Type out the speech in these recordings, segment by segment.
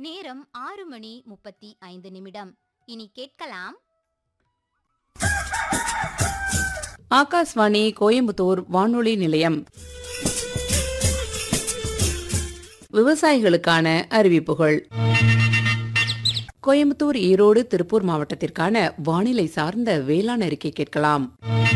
நேரம் ஆறு மணி முப்பத்தி ஐந்து நிமிடம் இனி கேட்கலாம் ஆகாஷ்வாணி கோயம்புத்தூர் வானொலி நிலையம் விவசாயிகளுக்கான அறிவிப்புகள் கோயம்புத்தூர் ஈரோடு திருப்பூர் மாவட்டத்திற்கான வானிலை சார்ந்த வேளாண் அறிக்கை கேட்கலாம்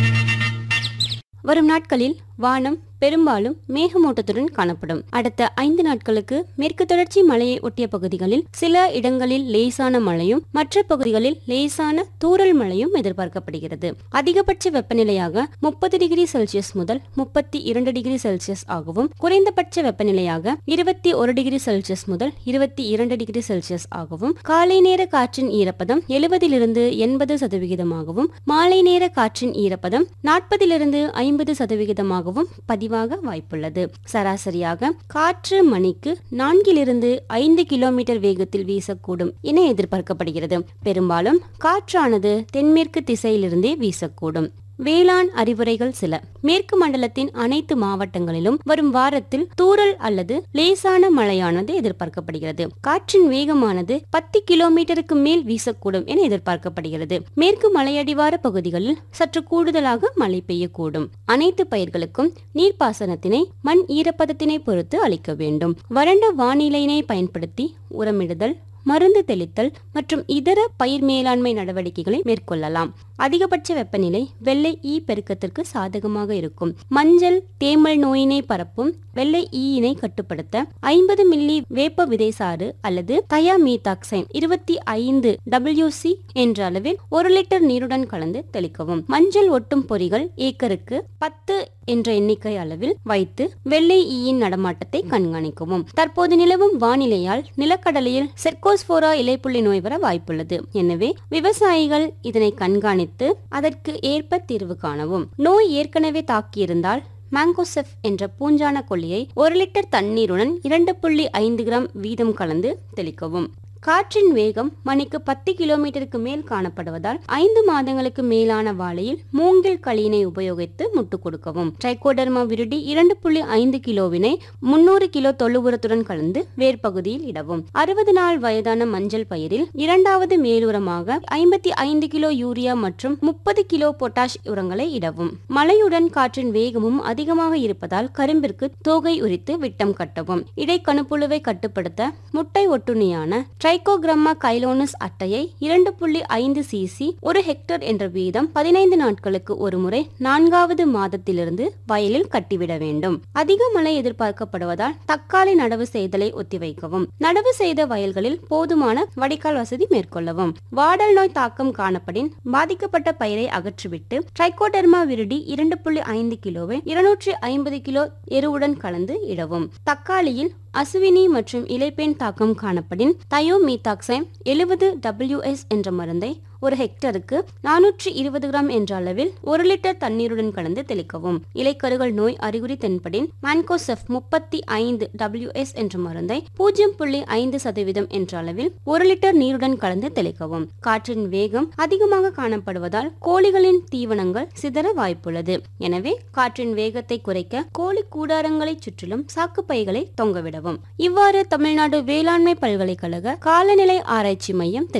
வரும் நாட்களில் வானம் பெரும்பாலும் மேகமூட்டத்துடன் காணப்படும் அடுத்த ஐந்து நாட்களுக்கு மேற்கு தொடர்ச்சி மலையை ஒட்டிய பகுதிகளில் சில இடங்களில் லேசான மழையும் மற்ற பகுதிகளில் லேசான தூறல் மழையும் எதிர்பார்க்கப்படுகிறது அதிகபட்ச வெப்பநிலையாக முப்பது டிகிரி செல்சியஸ் முதல் முப்பத்தி இரண்டு டிகிரி செல்சியஸ் ஆகவும் குறைந்தபட்ச வெப்பநிலையாக இருபத்தி ஒரு டிகிரி செல்சியஸ் முதல் இருபத்தி இரண்டு டிகிரி செல்சியஸ் ஆகவும் காலை நேர காற்றின் ஈரப்பதம் எழுபதிலிருந்து எண்பது சதவிகிதமாகவும் மாலை நேர காற்றின் ஈரப்பதம் நாற்பதிலிருந்து ஐம்பது சதவிகிதமாகவும் பதிவாக வாய்ப்புள்ளது சராசரியாக காற்று மணிக்கு நான்கிலிருந்து ஐந்து கிலோமீட்டர் வேகத்தில் வீசக்கூடும் என எதிர்பார்க்கப்படுகிறது பெரும்பாலும் காற்றானது தென்மேற்கு திசையிலிருந்தே வீசக்கூடும் வேளாண் அறிவுரைகள் சில மேற்கு மண்டலத்தின் அனைத்து மாவட்டங்களிலும் வரும் வாரத்தில் தூறல் அல்லது லேசான மழையானது எதிர்பார்க்கப்படுகிறது காற்றின் வேகமானது பத்து கிலோமீட்டருக்கு மேல் வீசக்கூடும் என எதிர்பார்க்கப்படுகிறது மேற்கு மலையடிவார பகுதிகளில் சற்று கூடுதலாக மழை பெய்யக்கூடும் அனைத்து பயிர்களுக்கும் நீர்ப்பாசனத்தினை மண் ஈரப்பதத்தினை பொறுத்து அளிக்க வேண்டும் வறண்ட வானிலையினை பயன்படுத்தி உரமிடுதல் மருந்து தெளித்தல் மற்றும் இதர பயிர் மேலாண்மை நடவடிக்கைகளை மேற்கொள்ளலாம் அதிகபட்ச வெப்பநிலை வெள்ளை ஈ பெருக்கத்திற்கு சாதகமாக இருக்கும் மஞ்சள் தேமல் நோயினை பரப்பும் வெள்ளை ஈயினை கட்டுப்படுத்த ஐம்பது மில்லி வேப்ப விதைசாறு அல்லது தயாமீதாக்சைன் இருபத்தி ஐந்து டபிள்யூசி என்ற அளவில் ஒரு லிட்டர் நீருடன் கலந்து தெளிக்கவும் மஞ்சள் ஒட்டும் பொறிகள் ஏக்கருக்கு பத்து என்ற எண்ணிக்கை அளவில் வைத்து வெள்ளை ஈயின் நடமாட்டத்தை கண்காணிக்கவும் தற்போது நிலவும் வானிலையால் நிலக்கடலையில் செர்கோஸ்போரா இலைப்புள்ளி நோய் வர வாய்ப்புள்ளது எனவே விவசாயிகள் இதனை கண்காணித்து அதற்கு ஏற்ப தீர்வு காணவும் நோய் ஏற்கனவே தாக்கியிருந்தால் மேங்கோசெஃப் என்ற பூஞ்சான கொல்லியை ஒரு லிட்டர் தண்ணீருடன் இரண்டு புள்ளி ஐந்து கிராம் வீதம் கலந்து தெளிக்கவும் காற்றின் வேகம் மணிக்கு பத்து கிலோமீட்டருக்கு மேல் காணப்படுவதால் ஐந்து மாதங்களுக்கு மேலான வாழையில் மூங்கில் களியினை உபயோகித்து முட்டு கொடுக்கவும் ட்ரைகோடர்மா விருடி இரண்டு புள்ளி ஐந்து கிலோவினை முன்னூறு கிலோ தொழு உரத்துடன் கலந்து வேர்பகுதியில் இடவும் அறுபது நாள் வயதான மஞ்சள் பயிரில் இரண்டாவது மேலுரமாக ஐம்பத்தி ஐந்து கிலோ யூரியா மற்றும் முப்பது கிலோ பொட்டாஷ் உரங்களை இடவும் மழையுடன் காற்றின் வேகமும் அதிகமாக இருப்பதால் கரும்பிற்கு தோகை உரித்து விட்டம் கட்டவும் இடைக்கணுப்புழுவை கட்டுப்படுத்த முட்டை ஒட்டுண்ணியான ட்ரைகோகிரம்மா கைலோனஸ் அட்டையை இரண்டு புள்ளி ஐந்து சிசி ஒரு ஹெக்டர் என்ற வீதம் பதினைந்து நாட்களுக்கு ஒரு முறை நான்காவது மாதத்திலிருந்து வயலில் கட்டிவிட வேண்டும் அதிக மழை எதிர்பார்க்கப்படுவதால் தக்காளி நடவு செய்தலை ஒத்திவைக்கவும் நடவு செய்த வயல்களில் போதுமான வடிகால் வசதி மேற்கொள்ளவும் வாடல் நோய் தாக்கம் காணப்படின் பாதிக்கப்பட்ட பயிரை அகற்றிவிட்டு ட்ரைகோடெர்மா விருடி இரண்டு புள்ளி ஐந்து கிலோவை இருநூற்றி ஐம்பது கிலோ எருவுடன் கலந்து இடவும் தக்காளியில் அசுவினி மற்றும் இலைப்பேன் தாக்கம் காணப்படின் தயோமீதாக்சைம் எழுபது டபிள்யூஎஸ் என்ற மருந்தை ஒரு ஹெக்டருக்கு நானூற்றி இருபது கிராம் என்ற அளவில் ஒரு லிட்டர் தண்ணீருடன் கலந்து தெளிக்கவும் இலைக்கருகள் நோய் அறிகுறி தென்படின் மான்கோசெஃப் முப்பத்தி ஐந்து டபிள்யூஎஸ் என்ற மருந்தை பூஜ்ஜியம் புள்ளி ஐந்து சதவீதம் என்ற அளவில் ஒரு லிட்டர் நீருடன் கலந்து தெளிக்கவும் காற்றின் வேகம் அதிகமாக காணப்படுவதால் கோழிகளின் தீவனங்கள் சிதற வாய்ப்புள்ளது எனவே காற்றின் வேகத்தை குறைக்க கோழி கூடாரங்களை சுற்றிலும் சாக்குப்பைகளை தொங்கவிடவும் இவ்வாறு தமிழ்நாடு வேளாண்மை பல்கலைக்கழக காலநிலை ஆராய்ச்சி மையம் தெரிவித்துள்ளது.